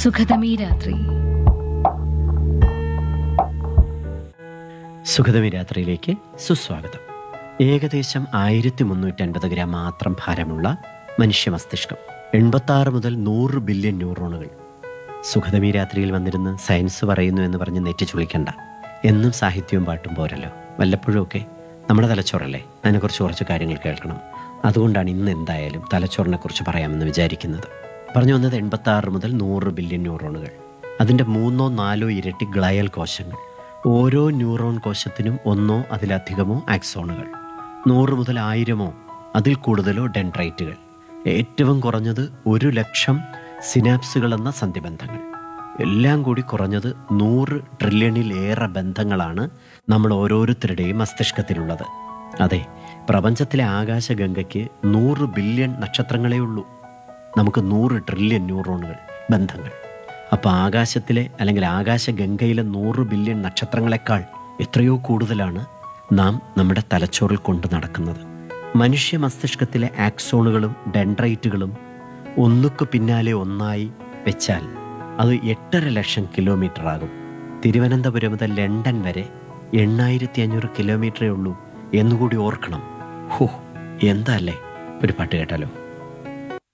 സുഖതമീ രാത്രി സുഖതമി രാത്രിയിലേക്ക് സുസ്വാഗതം ഏകദേശം ആയിരത്തി മുന്നൂറ്റി അൻപത് ഗ്രാം മാത്രം ഭാരമുള്ള മനുഷ്യ മസ്തിഷ്കം എൺപത്തി മുതൽ നൂറ് ബില്യൺ ന്യൂറോണുകൾ സുഖതമി രാത്രിയിൽ വന്നിരുന്ന് സയൻസ് പറയുന്നു എന്ന് പറഞ്ഞ് നെറ്റി ചുളിക്കണ്ട എന്നും സാഹിത്യവും പാട്ടും പോരല്ലോ വല്ലപ്പോഴും ഒക്കെ നമ്മുടെ തലച്ചോറല്ലേ അതിനെക്കുറിച്ച് കുറച്ച് കാര്യങ്ങൾ കേൾക്കണം അതുകൊണ്ടാണ് ഇന്ന് എന്തായാലും തലച്ചോറിനെ കുറിച്ച് പറയാമെന്ന് വിചാരിക്കുന്നത് പറഞ്ഞു വന്നത് എൺപത്തി മുതൽ നൂറ് ബില്യൺ ന്യൂറോണുകൾ അതിൻ്റെ മൂന്നോ നാലോ ഇരട്ടി ഗ്ലയൽ കോശങ്ങൾ ഓരോ ന്യൂറോൺ കോശത്തിനും ഒന്നോ അതിലധികമോ ആക്സോണുകൾ നൂറ് മുതൽ ആയിരമോ അതിൽ കൂടുതലോ ഡെൻഡ്രൈറ്റുകൾ ഏറ്റവും കുറഞ്ഞത് ഒരു ലക്ഷം സിനാപ്സുകൾ എന്ന സന്ധിബന്ധങ്ങൾ എല്ലാം കൂടി കുറഞ്ഞത് നൂറ് ട്രില്യണിലേറെ ബന്ധങ്ങളാണ് നമ്മൾ ഓരോരുത്തരുടെയും മസ്തിഷ്കത്തിലുള്ളത് അതെ പ്രപഞ്ചത്തിലെ ആകാശഗംഗയ്ക്ക് നൂറ് ബില്യൺ നക്ഷത്രങ്ങളേ ഉള്ളൂ നമുക്ക് നൂറ് ട്രില്യൺ ന്യൂറോണുകൾ ബന്ധങ്ങൾ അപ്പോൾ ആകാശത്തിലെ അല്ലെങ്കിൽ ആകാശഗംഗയിലെ നൂറ് ബില്യൺ നക്ഷത്രങ്ങളെക്കാൾ എത്രയോ കൂടുതലാണ് നാം നമ്മുടെ തലച്ചോറിൽ കൊണ്ട് നടക്കുന്നത് മനുഷ്യ മസ്തിഷ്കത്തിലെ ആക്സോണുകളും ഡെൻഡ്രൈറ്റുകളും ഒന്നുക്ക് പിന്നാലെ ഒന്നായി വെച്ചാൽ അത് എട്ടര ലക്ഷം കിലോമീറ്റർ ആകും തിരുവനന്തപുരം മുതൽ ലണ്ടൻ വരെ എണ്ണായിരത്തി അഞ്ഞൂറ് കിലോമീറ്ററേ ഉള്ളൂ എന്നുകൂടി ഓർക്കണം ഹോ എന്താ അല്ലേ ഒരു പാട്ട് കേട്ടാലോ